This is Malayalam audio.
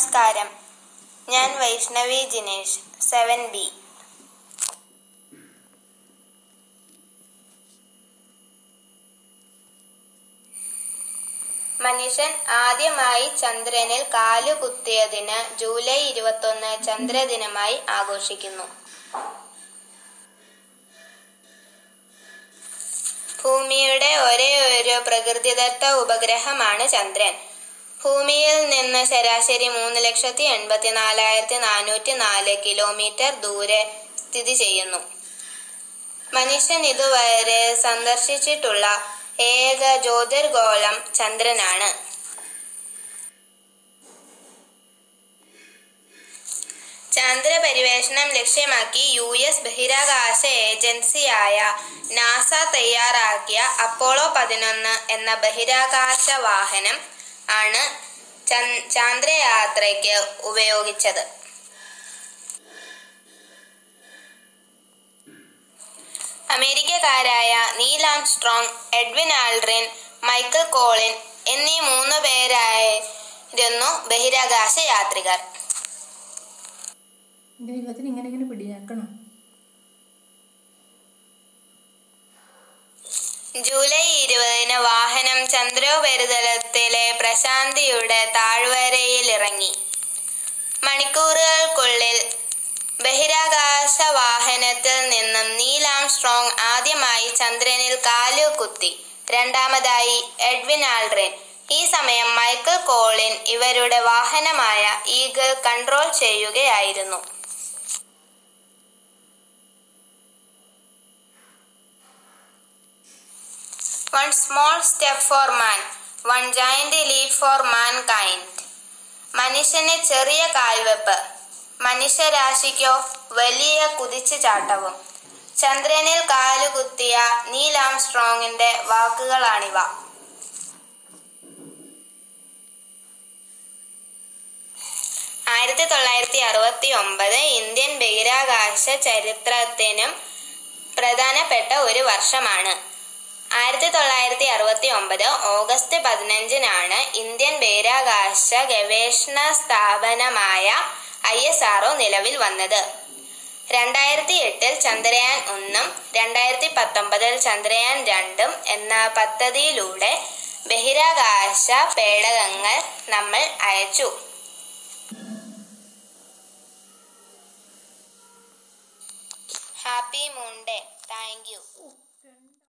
നമസ്കാരം ഞാൻ വൈഷ്ണവി ജിനേഷ് സെവൻ ബി മനുഷ്യൻ ആദ്യമായി ചന്ദ്രനിൽ കാലു കുത്തിയതിന് ജൂലൈ ഇരുപത്തൊന്ന് ചന്ദ്രദിനമായി ആഘോഷിക്കുന്നു ഭൂമിയുടെ ഒരേ ഒരു പ്രകൃതിദത്ത ഉപഗ്രഹമാണ് ചന്ദ്രൻ ഭൂമിയിൽ നിന്ന് ശരാശരി മൂന്ന് ലക്ഷത്തി എൺപത്തി നാലായിരത്തി നാനൂറ്റി നാല് കിലോമീറ്റർ ദൂരെ സ്ഥിതി ചെയ്യുന്നു മനുഷ്യൻ ഇതുവരെ സന്ദർശിച്ചിട്ടുള്ള ഏക ജ്യോതിർഗോളം ചന്ദ്രനാണ് ചന്ദ്രപര്യവേഷണം ലക്ഷ്യമാക്കി യു എസ് ബഹിരാകാശ ഏജൻസിയായ നാസ തയ്യാറാക്കിയ അപ്പോളോ പതിനൊന്ന് എന്ന ബഹിരാകാശ വാഹനം ആണ് ചന്ദ് ചാന്ദ്രയാത്രയ്ക്ക് ഉപയോഗിച്ചത് അമേരിക്കക്കാരായ Neil Armstrong Edwin Aldrin Michael Collins എന്നീ മൂന്ന് പേരായിരുന്നു ബഹിരാകാശ യാത്രികർ ദൈവത്തിന് ഇങ്ങനെ ഇങ്ങനെ പിടിയാക്കണം ജൂലൈ ഇരുപതിന് വാഹനം ചന്ദ്രോപരിതലത്തിലെ പ്രശാന്തിയുടെ താഴ്വരയിൽ ഇറങ്ങി മണിക്കൂറുകൾക്കുള്ളിൽ ബഹിരാകാശ വാഹനത്തിൽ നിന്നും നീൽ ആംസ്ട്രോങ് ആദ്യമായി ചന്ദ്രനിൽ കാലു കുത്തി രണ്ടാമതായി എഡ്വിൻ ആൾഡ്രിൻ ഈ സമയം മൈക്കിൾ കോളിൻ ഇവരുടെ വാഹനമായ ഈഗിൾ കൺട്രോൾ ചെയ്യുകയായിരുന്നു one small step for man one giant leap for mankind മനുഷ്യന് ചെറിയ കാൽവെപ്പ് മനുഷ്യരാശിക്കോ വലിയ കുതിച്ചു ചാട്ടവും ചന്ദ്രനിൽ കാലുകുത്തിയ നീൽ ആംസ്ട്രോങ്ങിന്റെ വാക്കുകളാണിവ ആയിരത്തി തൊള്ളായിരത്തി അറുപത്തി ഒമ്പത് ഇന്ത്യൻ ബഹിരാകാശ ചരിത്രത്തിനും പ്രധാനപ്പെട്ട ഒരു വർഷമാണ് ആയിരത്തി തൊള്ളായിരത്തി അറുപത്തി ഒമ്പത് ഓഗസ്റ്റ് പതിനഞ്ചിനാണ് ഇന്ത്യൻ ബഹിരാകാശ ഗവേഷണ സ്ഥാപനമായ ഐ എസ് ആർഒ നിലവിൽ വന്നത് രണ്ടായിരത്തി എട്ടിൽ ചന്ദ്രയാൻ ഒന്നും രണ്ടായിരത്തി പത്തൊമ്പതിൽ ചന്ദ്രയാൻ രണ്ടും എന്ന പദ്ധതിയിലൂടെ ബഹിരാകാശ പേടകങ്ങൾ നമ്മൾ അയച്ചു happy moon day thank U